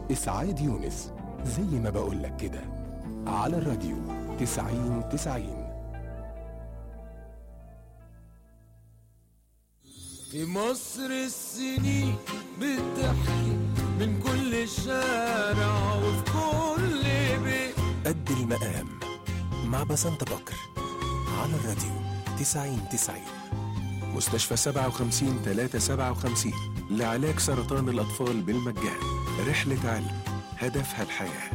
إسعاد يونس زي ما بقولك كده على الراديو تسعين تسعين في مصر السنين بتحكي من كل شارع وفي كل بيت قد المقام مع بسنت بكر على الراديو تسعين تسعين مستشفى سبعة وخمسين تلاتة سبعة وخمسين لعلاج سرطان الأطفال بالمجان رحلة علم هدفها الحياه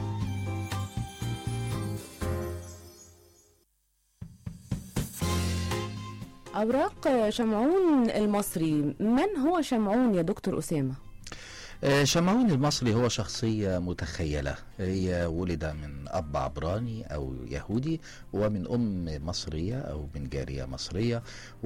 أوراق شمعون المصري من هو شمعون يا دكتور أسامة؟ آه، شمعون المصري هو شخصية متخيلة هي ولد من أب عبراني أو يهودي ومن أم مصرية أو من جارية مصرية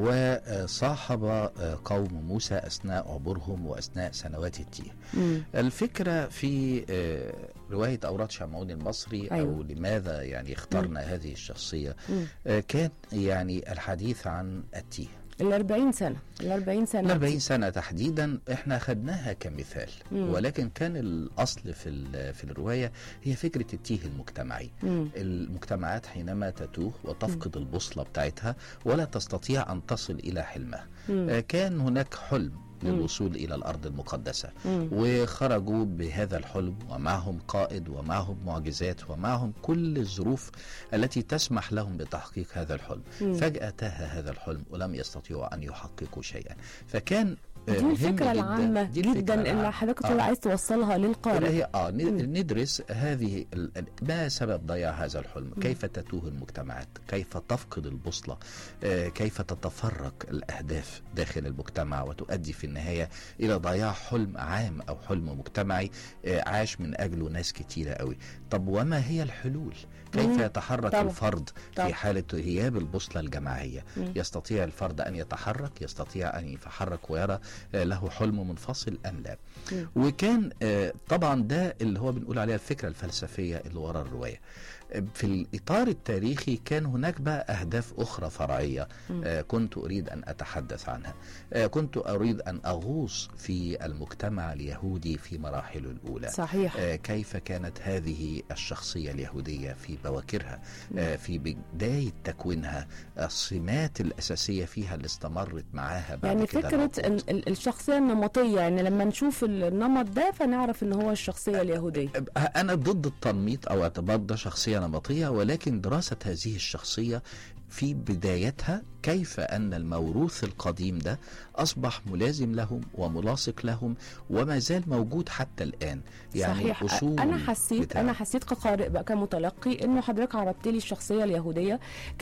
وصاحب آه، قوم موسى أثناء عبورهم وأثناء سنوات التيه مم. الفكرة في آه، رواية أوراد شمعون المصري أو أيوة. لماذا يعني اخترنا هذه الشخصية مم. آه، كان يعني الحديث عن التيه الأربعين سنة الأربعين سنة ال 40 سنة تحديدا احنا خدناها كمثال مم. ولكن كان الأصل في ال- في الرواية هي فكرة التيه المجتمعي مم. المجتمعات حينما تتوه وتفقد البوصلة بتاعتها ولا تستطيع أن تصل إلى حلمها مم. آه، كان هناك حلم مم. للوصول إلى الأرض المقدسة مم. وخرجوا بهذا الحلم ومعهم قائد ومعهم معجزات ومعهم كل الظروف التي تسمح لهم بتحقيق هذا الحلم مم. فجأة تاه هذا الحلم ولم يستطيعوا أن يحققوا شيئا فكان آه، دي مهم الفكرة جداً- العامة دي الفكرة جدا اللي العامة. حضرتك آه. عايز توصلها اللي للقارئ هي اه ن- مم. ندرس هذه ال- ال- ما سبب ضياع هذا الحلم كيف تتوه المجتمعات كيف تفقد البوصلة آه كيف تتفرق الأهداف داخل المجتمع وتؤدي في النهاية إلى ضياع حلم عام أو حلم مجتمعي آه عاش من أجله ناس كتيرة قوي طب وما هي الحلول كيف مم. يتحرك طبعا. الفرد طبعا. في حالة غياب البوصلة الجماعية مم. يستطيع الفرد أن يتحرك يستطيع أن يتحرك ويرى آه، له حلم منفصل أم لا مم. وكان آه، طبعا ده اللي هو بنقول عليها الفكرة الفلسفية اللي وراء الرواية آه، في الإطار التاريخي كان هناك بقى أهداف أخرى فرعية آه، كنت أريد أن أتحدث عنها آه، كنت أريد أن أغوص في المجتمع اليهودي في مراحله الأولى صحيح آه، كيف كانت هذه الشخصية اليهودية في بواكرها آه، في بداية تكوينها السمات الأساسية فيها اللي استمرت معاها بعد يعني كده فكرة العقود. ال- ال- الشخصية النمطية يعني لما نشوف النمط ده فنعرف ان هو الشخصية اليهودية أنا ضد التنميط أو اعتبار ده شخصية نمطية ولكن دراسة هذه الشخصية في بدايتها كيف أن الموروث القديم ده أصبح ملازم لهم وملاصق لهم وما زال موجود حتى الآن يعني صحيح الأصول انا حسيت بتاعه. انا حسيت كقارئ بقى كمتلقي انه حضرتك عرضت لي الشخصيه اليهوديه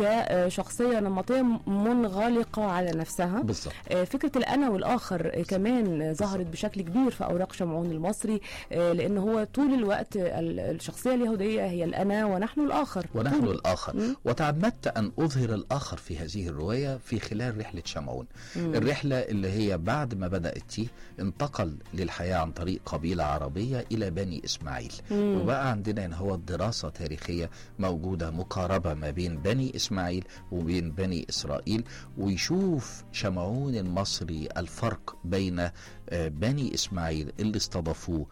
كشخصيه نمطيه منغلقه على نفسها بالظبط آه، فكرة الأنا والآخر آه، كمان آه، ظهرت بشكل كبير في أوراق شمعون المصري آه، لأن هو طول الوقت آه، ال- الشخصية اليهودية هي الأنا ونحن الآخر ونحن طول- الآخر مم. وتعمدت أن أظهر الآخر في هذه الرواية في خلال رحلة شمعون الرحلة اللي هي بعد ما بدأت تيه انتقل للحياة عن طريق قبيلة عربية إلى بني إسماعيل مم. وبقى عندنا هنا هو دراسة تاريخية موجودة مقاربة ما بين بني إسماعيل وبين بني إسرائيل ويشوف شمعون المصري الفرق بين آه، بني إسماعيل اللي استضافوه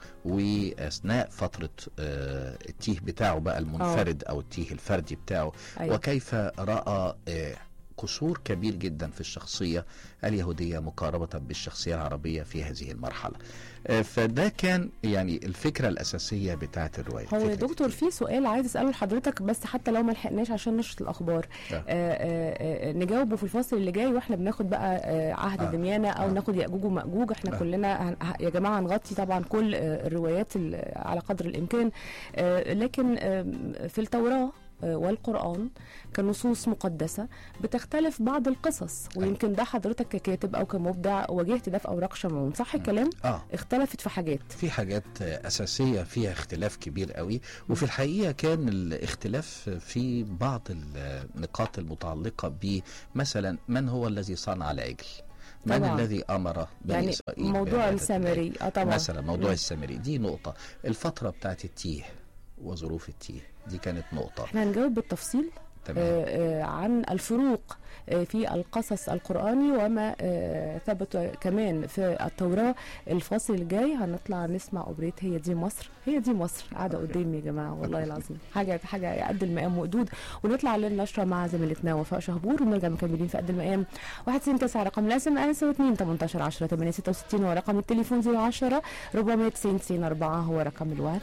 وأثناء فترة آه، التيه بتاعه بقى المنفرد أو التيه الفردي بتاعه أيوة. وكيف رأى آه، قصور كبير جدا في الشخصية اليهودية مقاربة بالشخصية العربية في هذه المرحلة آه، فده كان يعني الفكرة الأساسية بتاعة الرواية هو يا فكرة دكتور في سؤال عايز اساله لحضرتك بس حتى لو ما لحقناش عشان نشره الاخبار آه. آه آه آه نجاوبه في الفصل اللي جاي واحنا بناخد بقى آه عهد آه. دميانه او آه. ناخد ياجوج وماجوج احنا آه. كلنا هن- ه- يا جماعه هنغطي طبعا كل آه الروايات ال- على قدر الامكان آه لكن آه في التوراه آه، والقرآن كنصوص مقدسة بتختلف بعض القصص ويمكن ده حضرتك ككاتب أو كمبدع واجهت ده في أوراق شمعون صح الكلام؟ آه اختلفت في حاجات في حاجات أساسية فيها اختلاف كبير قوي وفي الحقيقة كان الاختلاف في بعض النقاط المتعلقة بمثلا من هو الذي صنع العجل من طبعاً. الذي أمر بني يعني إسرائيل موضوع بعبادة السامري اه طبعا مثلا موضوع مم. السامري دي نقطة الفترة بتاعت التيه وظروف التيه دي كانت نقطة احنا هنجاوب بالتفصيل تمام آه، آه، عن الفروق آه، في القصص القرآني وما آه، ثبت كمان في التوراة الفاصل الجاي هنطلع نسمع أوبريت هي دي مصر هي دي مصر قاعدة قدامي يا جماعة والله العظيم حاجة حاجة قد المقام وقدود ونطلع للنشرة مع زميلتنا وفاء شهبور ونرجع مكملين في قد المقام 199 رقم الاسم انس 2 18 10 8 66 ورقم التليفون 010 490 94 هو رقم الواتس